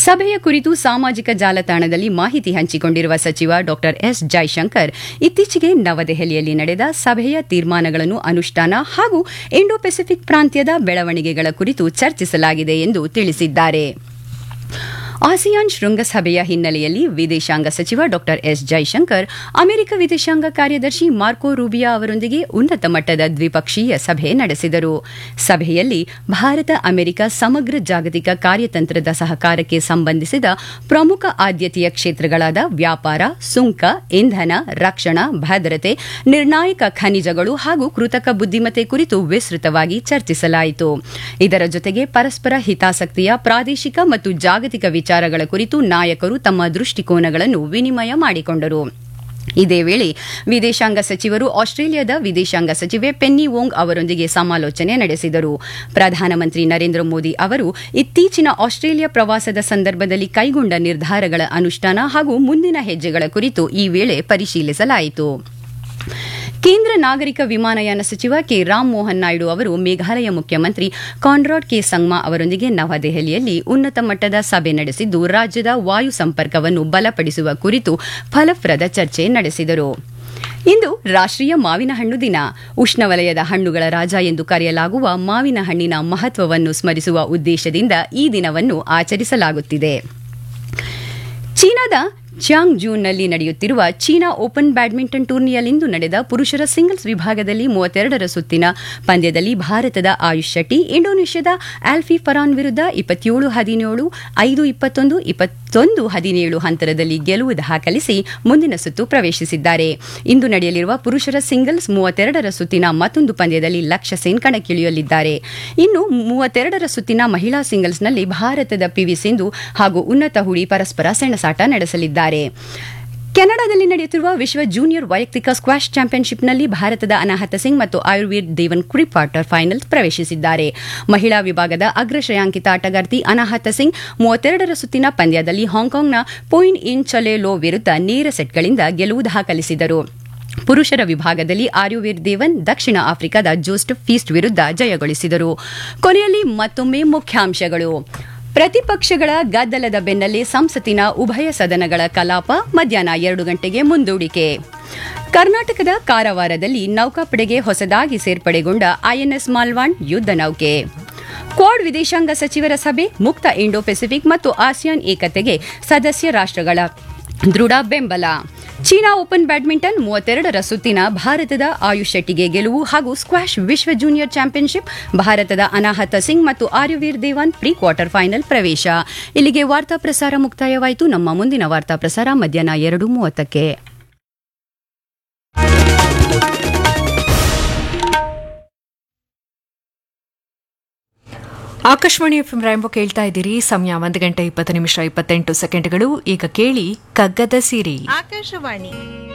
ಸಭೆಯ ಕುರಿತು ಸಾಮಾಜಿಕ ಜಾಲತಾಣದಲ್ಲಿ ಮಾಹಿತಿ ಹಂಚಿಕೊಂಡಿರುವ ಸಚಿವ ಡಾ ಎಸ್ ಜೈಶಂಕರ್ ಇತ್ತೀಚೆಗೆ ನವದೆಹಲಿಯಲ್ಲಿ ನಡೆದ ಸಭೆಯ ತೀರ್ಮಾನಗಳನ್ನು ಅನುಷ್ಠಾನ ಹಾಗೂ ಇಂಡೋ ಪೆಸಿಫಿಕ್ ಪ್ರಾಂತ್ಯದ ಬೆಳವಣಿಗೆಗಳ ಕುರಿತು ಚರ್ಚಿಸಲಾಗಿದೆ ಎಂದು ತಿಳಿಸಿದ್ದಾರೆ ಆಸಿಯಾನ್ ಶೃಂಗಸಭೆಯ ಹಿನ್ನೆಲೆಯಲ್ಲಿ ವಿದೇಶಾಂಗ ಸಚಿವ ಡಾ ಎಸ್ ಜೈಶಂಕರ್ ಅಮೆರಿಕ ವಿದೇಶಾಂಗ ಕಾರ್ಯದರ್ಶಿ ಮಾರ್ಕೋ ರೂಬಿಯಾ ಅವರೊಂದಿಗೆ ಉನ್ನತ ಮಟ್ಟದ ದ್ವಿಪಕ್ಷೀಯ ಸಭೆ ನಡೆಸಿದರು ಸಭೆಯಲ್ಲಿ ಭಾರತ ಅಮೆರಿಕ ಸಮಗ್ರ ಜಾಗತಿಕ ಕಾರ್ಯತಂತ್ರದ ಸಹಕಾರಕ್ಕೆ ಸಂಬಂಧಿಸಿದ ಪ್ರಮುಖ ಆದ್ಯತೆಯ ಕ್ಷೇತ್ರಗಳಾದ ವ್ಯಾಪಾರ ಸುಂಕ ಇಂಧನ ರಕ್ಷಣಾ ಭದ್ರತೆ ನಿರ್ಣಾಯಕ ಖನಿಜಗಳು ಹಾಗೂ ಕೃತಕ ಬುದ್ದಿಮತ್ತೆ ಕುರಿತು ವಿಸ್ತೃತವಾಗಿ ಚರ್ಚಿಸಲಾಯಿತು ಇದರ ಜೊತೆಗೆ ಪರಸ್ಪರ ಹಿತಾಸಕ್ತಿಯ ಪ್ರಾದೇಶಿಕ ಮತ್ತು ಜಾಗತಿಕ ವಿಚಾರಗಳ ಕುರಿತು ನಾಯಕರು ತಮ್ಮ ದೃಷ್ಟಿಕೋನಗಳನ್ನು ವಿನಿಮಯ ಮಾಡಿಕೊಂಡರು ಇದೇ ವೇಳೆ ವಿದೇಶಾಂಗ ಸಚಿವರು ಆಸ್ಟ್ರೇಲಿಯಾದ ವಿದೇಶಾಂಗ ಸಚಿವೆ ಪೆನ್ನಿ ವೋಂಗ್ ಅವರೊಂದಿಗೆ ಸಮಾಲೋಚನೆ ನಡೆಸಿದರು ಪ್ರಧಾನಮಂತ್ರಿ ನರೇಂದ್ರ ಮೋದಿ ಅವರು ಇತ್ತೀಚಿನ ಆಸ್ಟ್ರೇಲಿಯಾ ಪ್ರವಾಸದ ಸಂದರ್ಭದಲ್ಲಿ ಕೈಗೊಂಡ ನಿರ್ಧಾರಗಳ ಅನುಷ್ಠಾನ ಹಾಗೂ ಮುಂದಿನ ಹೆಜ್ಜೆಗಳ ಕುರಿತು ಈ ವೇಳೆ ಪರಿಶೀಲಿಸಲಾಯಿತು ಕೇಂದ್ರ ನಾಗರಿಕ ವಿಮಾನಯಾನ ಸಚಿವ ಕೆ ರಾಮ್ ಮೋಹನ್ ನಾಯ್ಡು ಅವರು ಮೇಘಾಲಯ ಮುಖ್ಯಮಂತ್ರಿ ಕಾನ್ರಾಡ್ ಕೆ ಸಂಗ್ಮಾ ಅವರೊಂದಿಗೆ ನವದೆಹಲಿಯಲ್ಲಿ ಉನ್ನತ ಮಟ್ಟದ ಸಭೆ ನಡೆಸಿದ್ದು ರಾಜ್ಯದ ವಾಯು ಸಂಪರ್ಕವನ್ನು ಬಲಪಡಿಸುವ ಕುರಿತು ಫಲಪ್ರದ ಚರ್ಚೆ ನಡೆಸಿದರು ಇಂದು ರಾಷ್ಟ್ರೀಯ ಮಾವಿನ ಹಣ್ಣು ದಿನ ಉಷ್ಣವಲಯದ ಹಣ್ಣುಗಳ ರಾಜ ಎಂದು ಕರೆಯಲಾಗುವ ಮಾವಿನ ಹಣ್ಣಿನ ಮಹತ್ವವನ್ನು ಸ್ಮರಿಸುವ ಉದ್ದೇಶದಿಂದ ಈ ದಿನವನ್ನು ಆಚರಿಸಲಾಗುತ್ತಿದೆ ಚೀನಾದ ಚಾಂಗ್ ಜೂನ್ನಲ್ಲಿ ನಡೆಯುತ್ತಿರುವ ಚೀನಾ ಓಪನ್ ಬ್ಯಾಡ್ಮಿಂಟನ್ ಟೂರ್ನಿಯಲ್ಲಿಂದು ನಡೆದ ಪುರುಷರ ಸಿಂಗಲ್ಸ್ ವಿಭಾಗದಲ್ಲಿ ಮೂವತ್ತೆರಡರ ಸುತ್ತಿನ ಪಂದ್ಯದಲ್ಲಿ ಭಾರತದ ಆಯುಷ್ ಶೆಟ್ಟಿ ಇಂಡೋನೇಷ್ಯಾದ ಆಲ್ಫಿ ಫರಾನ್ ವಿರುದ್ಧ ಇಪ್ಪತ್ತೇಳು ಹದಿನೇಳು ಐದು ಇಪ್ಪತ್ತೊಂದು ಇಪ್ಪತ್ತೊಂದು ಹದಿನೇಳು ಹಂತರದಲ್ಲಿ ಗೆಲುವು ದಾಖಲಿಸಿ ಮುಂದಿನ ಸುತ್ತು ಪ್ರವೇಶಿಸಿದ್ದಾರೆ ಇಂದು ನಡೆಯಲಿರುವ ಪುರುಷರ ಸಿಂಗಲ್ಸ್ ಮೂವತ್ತೆರಡರ ಸುತ್ತಿನ ಮತ್ತೊಂದು ಪಂದ್ಯದಲ್ಲಿ ಲಕ್ಷ್ಯ ಸೇನ್ ಕಣಕ್ಕಿಳಿಯಲಿದ್ದಾರೆ ಇನ್ನು ಮೂವತ್ತೆರಡರ ಸುತ್ತಿನ ಮಹಿಳಾ ಸಿಂಗಲ್ಸ್ನಲ್ಲಿ ಭಾರತದ ಪಿವಿ ಸಿಂಧು ಹಾಗೂ ಉನ್ನತ ಹುಡಿ ಪರಸ್ಪರ ಸೆಣಸಾಟ ನಡೆಸಲಿದ್ದಾರೆ ಕೆನಡಾದಲ್ಲಿ ನಡೆಯುತ್ತಿರುವ ವಿಶ್ವ ಜೂನಿಯರ್ ವೈಯಕ್ತಿಕ ಸ್ಕ್ವಾಷ್ ಚಾಂಪಿಯನ್ಶಿಪ್ನಲ್ಲಿ ಭಾರತದ ಅನಾಹತ ಸಿಂಗ್ ಮತ್ತು ಆಯುರ್ವೇದ್ ದೇವನ್ ಕ್ರಿ ಕ್ವಾರ್ಟರ್ ಫೈನಲ್ ಪ್ರವೇಶಿಸಿದ್ದಾರೆ ಮಹಿಳಾ ವಿಭಾಗದ ಅಗ್ರ ಶ್ರೇಯಾಂಕಿತ ಆಟಗಾರ್ತಿ ಅನಾಹತ ಸಿಂಗ್ ಮೂವತ್ತೆರಡರ ಸುತ್ತಿನ ಪಂದ್ಯದಲ್ಲಿ ಹಾಂಕಾಂಗ್ನ ಪೋಯಿನ್ ಇನ್ ಚೊಲೆಲೋ ವಿರುದ್ಧ ನೇರ ಸೆಟ್ಗಳಿಂದ ಗೆಲುವು ದಾಖಲಿಸಿದರು ಪುರುಷರ ವಿಭಾಗದಲ್ಲಿ ಆರ್ಯುವೀರ್ ದೇವನ್ ದಕ್ಷಿಣ ಆಫ್ರಿಕಾದ ಜೋಸ್ಟಫ್ ಫೀಸ್ಟ್ ವಿರುದ್ಧ ಜಯಗಳಿಸಿದರು ಕೊನೆಯಲ್ಲಿ ಮತ್ತೊಮ್ಮೆ ಮುಖ್ಯಾಂಶಗಳು ಪ್ರತಿಪಕ್ಷಗಳ ಗದ್ದಲದ ಬೆನ್ನಲ್ಲೇ ಸಂಸತ್ತಿನ ಉಭಯ ಸದನಗಳ ಕಲಾಪ ಮಧ್ಯಾಹ್ನ ಎರಡು ಗಂಟೆಗೆ ಮುಂದೂಡಿಕೆ ಕರ್ನಾಟಕದ ಕಾರವಾರದಲ್ಲಿ ನೌಕಾಪಡೆಗೆ ಹೊಸದಾಗಿ ಸೇರ್ಪಡೆಗೊಂಡ ಐಎನ್ಎಸ್ ಮಾಲ್ವಾಂಡ್ ಯುದ್ಧ ನೌಕೆ ಕ್ವಾಡ್ ವಿದೇಶಾಂಗ ಸಚಿವರ ಸಭೆ ಮುಕ್ತ ಇಂಡೋ ಪೆಸಿಫಿಕ್ ಮತ್ತು ಆಸಿಯಾನ್ ಏಕತೆಗೆ ಸದಸ್ಯ ರಾಷ್ಟ್ರಗಳ ದೃಢ ಬೆಂಬಲ ಚೀನಾ ಓಪನ್ ಬ್ಯಾಡ್ಮಿಂಟನ್ ಮೂವತ್ತೆರಡರ ಸುತ್ತಿನ ಭಾರತದ ಆಯುಷ್ ಶೆಟ್ಟಿಗೆ ಗೆಲುವು ಹಾಗೂ ಸ್ಕ್ವಾಷ್ ವಿಶ್ವ ಜೂನಿಯರ್ ಚಾಂಪಿಯನ್ಶಿಪ್ ಭಾರತದ ಅನಾಹತ ಸಿಂಗ್ ಮತ್ತು Aryaveer Dewan pre quarter final ಪ್ರವೇಶ ಇಲ್ಲಿಗೆ ವಾರ್ತಾ ಪ್ರಸಾರ ಮುಕ್ತಾಯವಾಯಿತು ನಮ್ಮ ಮುಂದಿನ ವಾರ್ತಾ ಪ್ರಸಾರ ಮಧ್ಯಾಹ್ನ ಎರಡು ಮೂವತ್ತಕ್ಕೆ ಆಕಾಶವಾಣಿ ಎಫ್ ರಾಯಂಬ ಕೇಳ್ತಾ ಇದ್ದೀರಿ ಸಮಯ ಒಂದು ಗಂಟೆ ಇಪ್ಪತ್ತು ನಿಮಿಷ ಇಪ್ಪತ್ತೆಂಟು ಸೆಕೆಂಡ್ಗಳು ಈಗ ಕೇಳಿ ಕಗ್ಗದ ಸಿರಿ ಆಕಾಶವಾಣಿ